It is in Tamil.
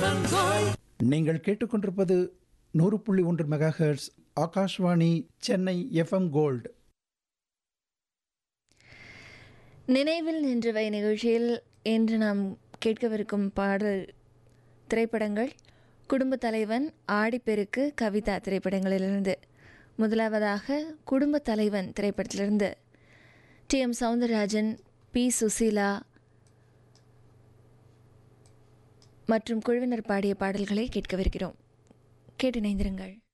நீங்கள் கேட்டுக்கொண்டிருப்பது நூறு புள்ளி ஒன்று megahertz Akashvani Chennai FM gold நினைவில் நின்றவை நிகழ்ச்சியில் இன்று நாம் கேட்கவிருக்கும் பாடல் திரைப்படங்கள் குடும்ப தலைவன் ஆடிப்பெருக்கு கவிதா திரைப்படங்களிலிருந்து முதலாவதாக குடும்ப தலைவன் திரைப்படத்திலிருந்து T M Soundararajan P Susheela மற்றும் குழுவினர் பாடிய பாடல்களை கேட்கவிருக்கிறோம் கேட்டிணைந்திருங்கள்